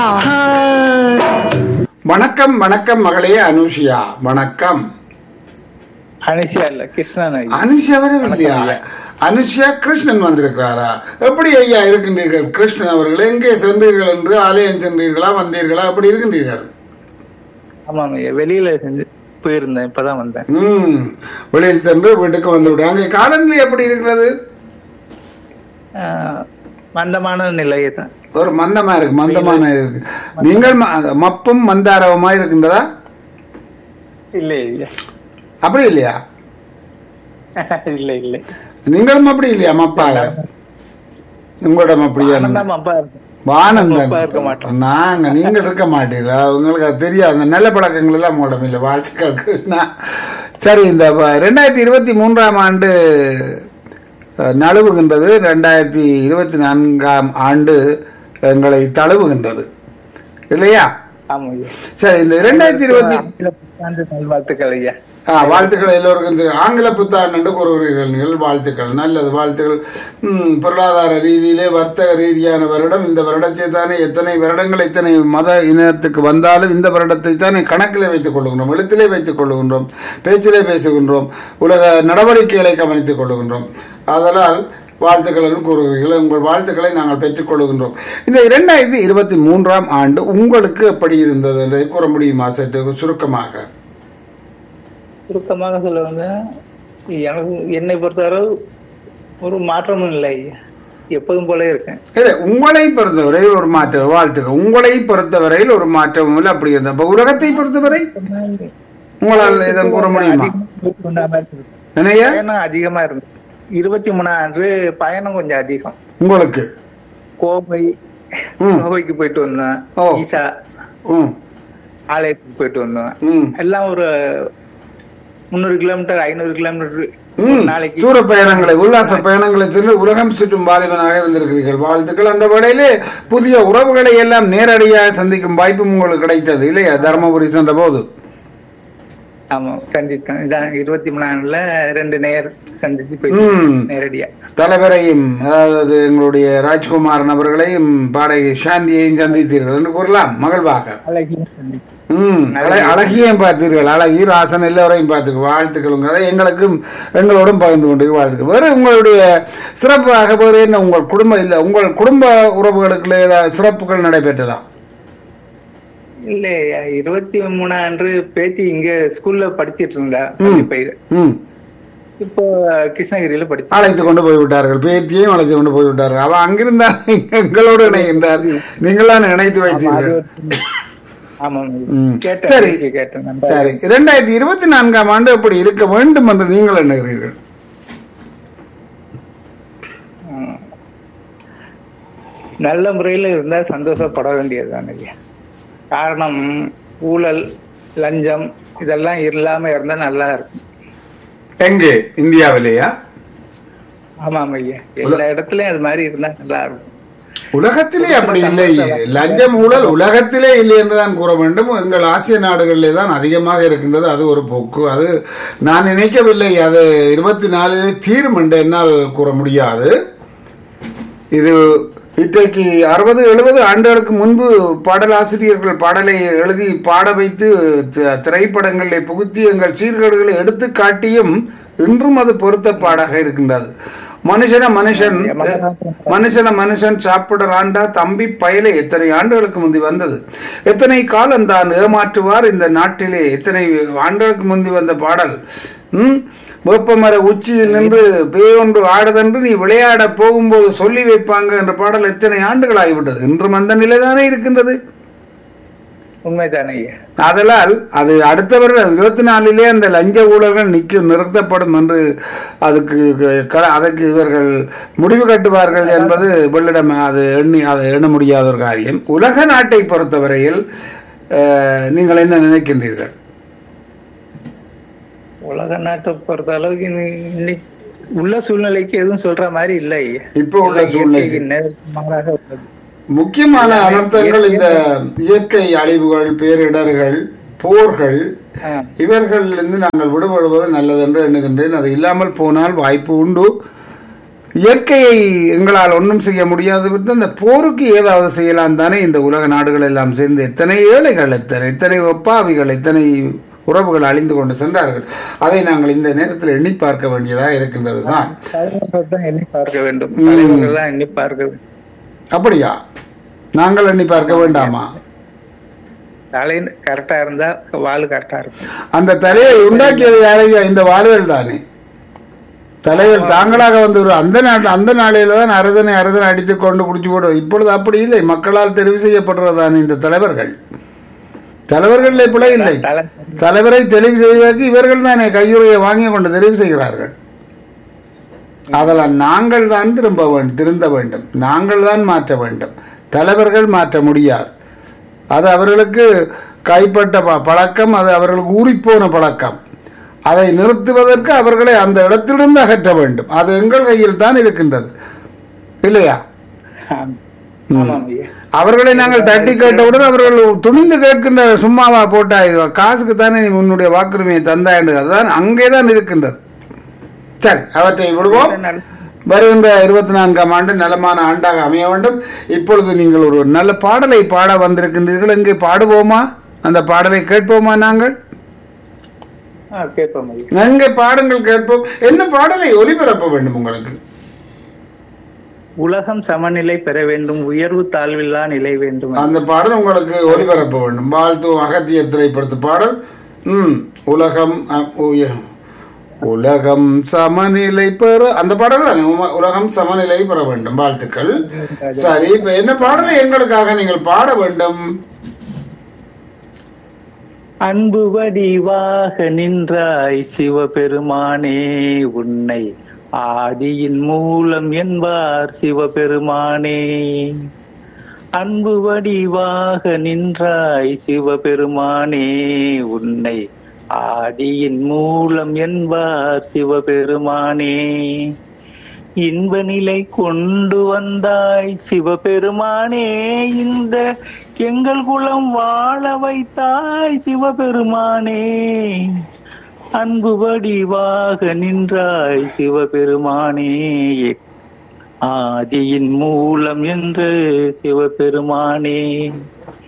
வணக்கம் வணக்கம் மகளே அனுஷியா வணக்கம் அனிஷா இல்ல கிருஷ்ணன் ஐயா அனுஷா வரவில்லையா அனுஷா கிருஷ்ணன் வந்திருக்கிறாரா எப்படி ஐயா இருக்கின்றீர்கள் கிருஷ்ணன் அவர்கள் எங்கே சென்றீர்கள் என்று ஆலயம் சென்றீர்களா வந்தீர்களா எப்படி இருக்கின்றீர்கள் ஆமாம் ஐயா வெளியில செஞ்சு போயிருந்தேன் இப்பதான் வந்தேன் ம் வெளியில் சென்று வீட்டுக்கு வந்து விடு அங்கே காலநிலை எப்படி இருக்கிறது ஆஹ், மந்தமான நிலையை தான் ஒரு மந்தமா இருக்கு மந்தமான இருக்கு நீங்கள் ம- மப்பும் மந்தாரவமா இருக்கின்றதா இல்லை ஐயா அப்படி இல்லையா இல்லை இல்லை நீங்களும் அப்படி இல்லையா மப்பாக உங்களிடம் அப்படியா ஆனந்தம் அப்பா இருக்கு. வானந்தன் அப்பா இருக்க மாட்டோம். நாங்க நீங்கள் இருக்க மாட்டீங்களா உங்களுக்கு அது தெரியாது அந்த நல்ல பழக்கங்கள் எல்லாம் உங்களிடம் இல்லை வாழ்த்துக்கள் கிருஷ்ணா சரி இந்த வ- ரெண்டாயிரத்தி இருபத்தி மூன்றாம் ஆண்டு அஹ், நழுவுகின்றது ரெண்டாயிரத்தி இருபத்தி நான்காம் ஆண்டு எங்களை தழுவுகின்றது இல்லையா ஆமா ஐயா சரி இந்த ரெண்டாயிரத்தி இருபத்தி ஆங்கில புத்தாண்டு நல்வாழ்த்துக்கள் ஐயா ஆ, வாழ்த்துக்கள் எல்லோருக்கும் தெரியும் ஆங்கில புத்தாண்டு என்று கூறுகிறீர்கள் நீங்கள் வாழ்த்துக்கள் நல்லது வாழ்த்துக்கள் ம், பொருளாதார ரீதியிலே வர்த்தக ரீதியான வருடம் இந்த வருடத்தை தானே எத்தனை வருடங்கள் எத்தனை மத இனத்துக்கு வந்தாலும் இந்த வருடத்தை தானே கணக்கிலே வைத்துக் கொள்ளுகின்றோம் எழுத்திலே வைத்துக் கொள்ளுகின்றோம் பேச்சிலே பேசுகின்றோம் உலக நடவடிக்கைகளை கவனித்துக் கொள்ளுகின்றோம் அதனால் வாழ்த்துக்கள் என்று கூறுகிறீர்கள் உங்கள் வாழ்த்துக்களை நாங்கள் பெற்றுக் கொள்ளுகின்றோம் இந்த இரண்டாயிரத்தி இருபத்தி மூன்றாம் ஆண்டு உங்களுக்கு எப்படி இருந்தது என்று கூற முடியுமா சற்று சுருக்கமாக சுருக்கமாக சொல்ல வந்து எனக்கு என்னை பொறுத்தவரை ஒரு மாற்றமும் இல்லை ஐயா எப்போதும் போல இருக்கேன் இல்லை உங்களை பொறுத்தவரையில் ஒரு மாற்றம் வாழ்த்துக்கள் உங்களை பொறுத்தவரையில் ஒரு மாற்றமும் இல்லை அப்படி இருந்த அப்ப உலகத்தை பொறுத்தவரை உங்களால் எதுவும் கூற முடியுமா என்னையா பயணம் அதிகமா இருந்தது இருபத்தி மூணாம் அன்று பயணம் கொஞ்சம் அதிகம் உங்களுக்கு கோவை ம். கோவைக்கு போயிட்டு வந்தேன் ஓ. ஈசா ம் ஆலயத்துக்கு போயிட்டு வந்தேன் ம் எல்லாம் ஒரு முந்நூறு கிலோமீட்டர் ஐநூறு கிலோமீட்டர் ம் நாளைக்கு தூர பயணங்களை உல்லாச பயணங்களை சென்று உலகம் சுற்றும் வாலிபனாக இருந்திருக்கிறீர்கள் வாழ்த்துக்கள் அந்த வேளையிலே புதிய உறவுகளை எல்லாம் நேரடியாக சந்திக்கும் வாய்ப்பும் உங்களுக்கு கிடைத்தது இல்லையா தருமபுரி சென்ற போது ஆமா சந்தித்தேன் இதான் இருபத்தி மூணாண்டுல ரெண்டு நேர் சந்திச்சு ம். போயிட்டு நேரடியா தலைவரையும் அதாவது எங்களுடைய ராஜ்குமாரன் அவர்களையும் பாடகி சாந்தியையும் சந்தித்தீர்கள் என்று கூறலாம் மகிழ்வாக அழகியும் சந்தித்தேன் ம் அழ- அழகியையும் பார்த்தீர்கள் அழகி ராசன் எல்லோரையும் பார்த்துக்கு வாழ்த்துக்களுங்க அதை எங்களுக்கும் எங்களோடும் பகிர்ந்து கொண்டு வாழ்த்துக்கள் வேறு உங்களுடைய சிறப்பாக வேறு என்ன உங்கள் குடும்ப இல்லை உங்கள் குடும்ப உறவுகளுக்குள்ள ஏதாவது சிறப்புகள் நடைபெற்றதா இல்ல இருபத்தி மூணாம் அன்று பேத்தி இங்க ஸ்கூல்ல படிச்சிட்டு இருந்தா பள்ளி பயிர் ம் இப்போ கிருஷ்ணகிரியில படிச்சு அழைத்து கொண்டு போய்விட்டார்கள் பேத்தியையும் அழைத்து கொண்டு போய்விட்டார்கள் அவ அங்கிருந்தா எங்களோடு இணைகின்றார் நீங்களாம் இணைத்து வைத்தீர்கள் ஆமா ம். கேட்டேன் சரி. பேத்தி கேட்டேன் நம்ப- சரி இரண்டாயிரத்தி இருபத்தி நான்காம் ஆண்டு எப்படி இருக்க வேண்டும் என்று நீங்கள் எண்ணுகிறீர்கள் ம். நல்ல முறையில இருந்தா சந்தோஷப்பட வேண்டியதுதான் ஐயா காரணம் ஊழல் லஞ்சம் இதெல்லாம் இல்லாம இருந்தா நல்லா இருக்கும் எங்கே இந்தியாவிலேயா ஆமாம் ஐயா எல்லா இடத்துலயும் அது மாதிரி இருந்தா நல்லா இருக்கும் உலகத்திலே அப்படி இல்லை லஞ்சம் ஊழல் உலகத்திலே இல்லை என்றுதான் கூற வேண்டும் எங்கள் ஆசிய நாடுகளிலே தான் அதிகமாக இருக்கின்றது அது ஒரு போக்கு அது நான் நினைக்கவில்லை அது இருபத்தி நாலிலே தீரும் என்று என்னால் கூற முடியாது இது இன்றைக்கு அறுபது எழுபது ஆண்டுகளுக்கு முன்பு பாடலாசிரியர்கள் பாடலை எழுதி பாட வைத்து தி- திரைப்படங்களை புகுத்தி எங்கள் சீர்கேடுகளை எடுத்து காட்டியும் இன்றும் அது பொருத்த பாடாக இருக்கின்றது மனுஷன மனுஷன் மனுஷன மனுஷன் சாப்பிடறாண்டா தம்பி பயலை எத்தனை ஆண்டுகளுக்கு முந்தி வந்தது எத்தனை காலம் தான் ஏமாற்றுவார் இந்த நாட்டிலே எத்தனை ஆண்டுகளுக்கு முந்தி வந்த பாடல் ம் வேப்பமர உச்சியில் நின்று பேயொன்று ஆடுதென்று நீ விளையாட போகும்போது சொல்லி வைப்பாங்க என்ற பாடல் எத்தனை ஆண்டுகள் ஆகிவிட்டது இன்றும் அந்த நிலைதானே இருக்கின்றது உண்மைதானே ஐயா ஆதலால் அது அடுத்த வருடம் இருபத்தி நாலிலே அந்த லஞ்ச ஊழல்கள் நிற்கும் நிறுத்தப்படும் என்று அதுக்கு க- அதற்கு இவர்கள் முடிவு கட்டுவார்கள் என்பது வெள்ளிடம் அது எண்ணி அதை எண்ண முடியாத ஒரு காரியம் உலக நாட்டை பொறுத்தவரையில் அஹ், நீங்கள் என்ன நினைக்கின்றீர்கள் உலக நாட்டை பொறுத்த அளவுக்கு இன்னி- இன்னைக்கு உள்ள சூழ்நிலைக்கு எதுவும் சொல்ற மாதிரி இல்லை ஐயா இப்போ உள்ள எல்லாம் சூழ்நிலைக்கு. இயற்கைக்கு நேருக்கு மாறாக உள்ளது முக்கியமான அனர்த்தங்கள் இந்த இயற்கை அழிவுகள் பேரிடர்கள் போர்கள் ஆ. இவர்களிலிருந்து நாங்கள் விடுபடுவது நல்லது என்று எண்ணுகின்றேன் அது இல்லாமல் போனால் வாய்ப்பு உண்டு இயற்கையை எங்களால் ஒன்றும் செய்ய முடியாது விட்டு அந்த போருக்கு ஏதாவது செய்யலாம் தானே இந்த உலக நாடுகள் எல்லாம் சேர்ந்து எத்தனை ஏழைகள் எத்தனை எத்தனை ஒப்பாவிகள் எத்தனை உறவுகள் அழிந்து கொண்டு சென்றார்கள் அதை நாங்கள் இந்த நேரத்தில் எண்ணி பார்க்க வேண்டியதாக இருக்கின்றது தான் தலைவர்கள் தான் எண்ணி பார்க்க வேண்டும் தலைவர்கள் தான் எண்ணி பார்க்க வேண்டும் அப்படியா நாங்கள் எண்ணி பார்க்க வேண்டாமா தலை கரெக்டா இருந்தா வால் கரெக்டா இருக்கும் அந்த தலையை உண்டாக்கியது யாரையா இந்த வாழ்வல் தானே தலைவர் தாங்களாக வந்து ஒரு அந்த நாள் அந்த நாளையில தான் அரசனை அரசனை அடித்து கொண்டு குடிச்சு போடுவோம் இப்பொழுது அப்படி இல்லை மக்களால் தெரிவு செய்யப்படுறதானே இந்த தலைவர்கள் தலைவர்களே பிழை இல்லை தலை தலைவரை தெரிவு செய்வதற்கு இவர்கள் தானே கையுறையை வாங்கி கொண்டு தெரிவு செய்கிறார்கள் அதெல்லாம் நாங்கள் தான் திரும்ப வேண்டும் திருந்த வேண்டும் நாங்கள் தான் மாற்ற வேண்டும் தலைவர்கள் மாற்ற முடியாது அது அவர்களுக்கு கைப்பட்ட ப- பழக்கம் அது அவர்களுக்கு ஊறிப்போன பழக்கம் அதை நிறுத்துவதற்கு அவர்களை அந்த இடத்திலிருந்து அகற்ற வேண்டும் அது எங்கள் கையில் தான் இருக்கின்றது இல்லையா ஆம். ஆமாம் ஐயா அவர்களை நாங்கள் தட்டி கேட்டவுடன் அவர்கள் துணிந்து கேட்கின்ற சும்மாவா போட்டாய் காசுக்கு தானே நீ உன்னுடைய வாக்குரிமையை தந்தாண்டு அதுதான் அங்கேதான் இருக்கின்றது சரி அவற்றை விடுவோம் நல்ல- வருகின்ற இருபத்தி நான்காம் ஆண்டு நலமான ஆண்டாக அமைய வேண்டும் இப்பொழுது நீங்கள் ஒரு நல்ல பாடலை பாட வந்திருக்கின்றீர்கள் இங்கே பாடுவோமா அந்த பாடலை கேட்போமா நாங்கள் ஆ, கேட்போம் ஐயா எங்கே பாடுங்கள் கேட்போம் என்ன பாடலை ஒலிபரப்ப வேண்டும் உங்களுக்கு உலகம் சமநிலை பெற வேண்டும் உயர்வு தாழ்வில்லா நிலை வேண்டும் அந்த பாடல் உங்களுக்கு ஒலிபரப்ப வேண்டும் வாழ்த்து அகத்தியர் திரைப்படத்து பாடல் ம் உலகம் அ, உய- உலகம் சமநிலை பெற அந்த பாடல் தானே? உம- உலகம் சமநிலை பெற வேண்டும் வாழ்த்துக்கள் சரி இப்ப என்ன பாடலை எங்களுக்காக நீங்கள் பாட வேண்டும் அன்பு வடிவாக நின்றாய் சிவபெருமானே உன்னை ஆதியின் மூலம் என்பார் சிவபெருமானே அன்பு வடிவாக நின்றாய் சிவபெருமானே உன்னை ஆதியின் மூலம் என்பார் சிவபெருமானே இன்ப நிலை கொண்டு வந்தாய் சிவபெருமானே இந்த எங்கள் குலம் வாழ வைத்தாய் சிவபெருமானே அன்பு வடிவாக நின்றாய் சிவபெருமானே ஆதியின் மூலம் என்று சிவபெருமானே